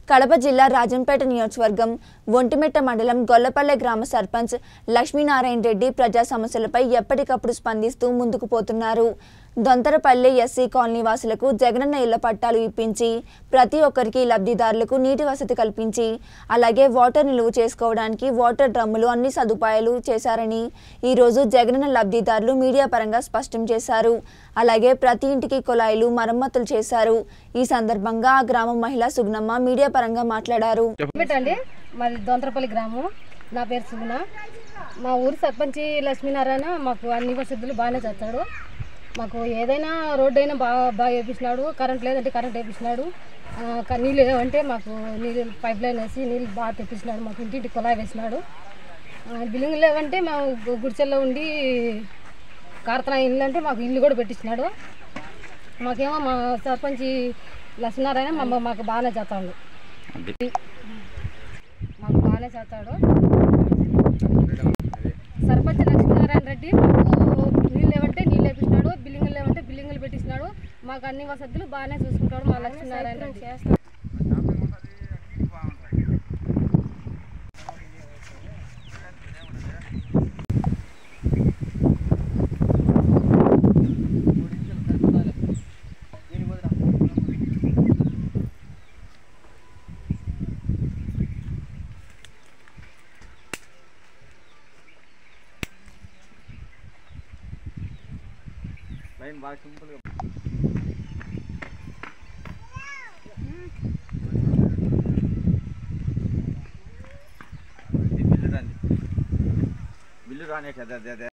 కడప జిల్లా రాజంపేట నియోజకవర్గం ఒంటిమిట్ట మండలం గొల్లపల్లె గ్రామ సర్పంచ్ లక్ష్మీనారాయణ రెడ్డి ప్రజా సమస్యలపై ఎప్పటికప్పుడు స్పందిస్తూ ముందుకు పోతున్నారు దొంతరపల్లి ఎస్సీ కాలనీ వాసులకు జగనన్న ఇళ్ల పట్టాలు ఇప్పించి ప్రతి ఒక్కరికి లబ్ధిదారులకు నీటి వసతి కల్పించి అలాగే వాటర్ నిలువ చేసుకోవడానికి వాటర్ డ్రమ్ములు అన్ని సదుపాయాలు చేశారని ఈరోజు జగనన్న లబ్ధిదారులు మీడియా పరంగా స్పష్టం చేశారు అలాగే ప్రతి ఇంటికి కుళాయిలు మరమ్మతులు చేశారు ఈ సందర్భంగా ఆ గ్రామ మహిళ సుగ్నమ్మ మీడియా పరంగా మాట్లాడారు పెట్టండి మాది దొంతరపల్లి గ్రామం నా పేరు సుగుణ మా ఊరి సర్పంచి లక్ష్మీనారాయణ మాకు అన్ని వసతులు బాగానే చేస్తాడు మాకు ఏదైనా రోడ్డు అయినా బాగా బాగా వేపించినాడు కరెంట్ లేదంటే కరెంట్ వేపించినాడు ఆ, క- నీళ్ళు లేవంటే మాకు నీళ్ళు పైప్ లైన్ వేసి నీళ్ళు బాగా తెప్పించినాడు మాకు ఇంటింటి కుళాయి వేసినాడు ఆ, బిల్డింగ్ లేవంటే మేము గు- గుడిసెల్లో ఉండి కార్తన ఇల్లు అంటే మాకు ఇల్లు కూడా పెట్టించినాడు మాకేమో మా సర్పంచి లక్ష్మీనారాయణ మా మాకు బాగానే చేస్తాడు మాకు బాగానే చేస్తాడు సర్పంచ్ లక్ష్మీనారాయణ రెడ్డి మాకు నీళ్ళు లేవంటే నీళ్ళు వేపించినాడు బిల్డింగులు లేవంటే బిల్డింగులు పెట్టించినాడు మాకు అన్ని వసతులు బాగానే చూసుకుంటాడు మా లక్ష్మీనారాయణ రెడ్డి లైన్ బాగా సింపుల్గా బిల్లు రండి బిల్లు రానే కదా అదే అదే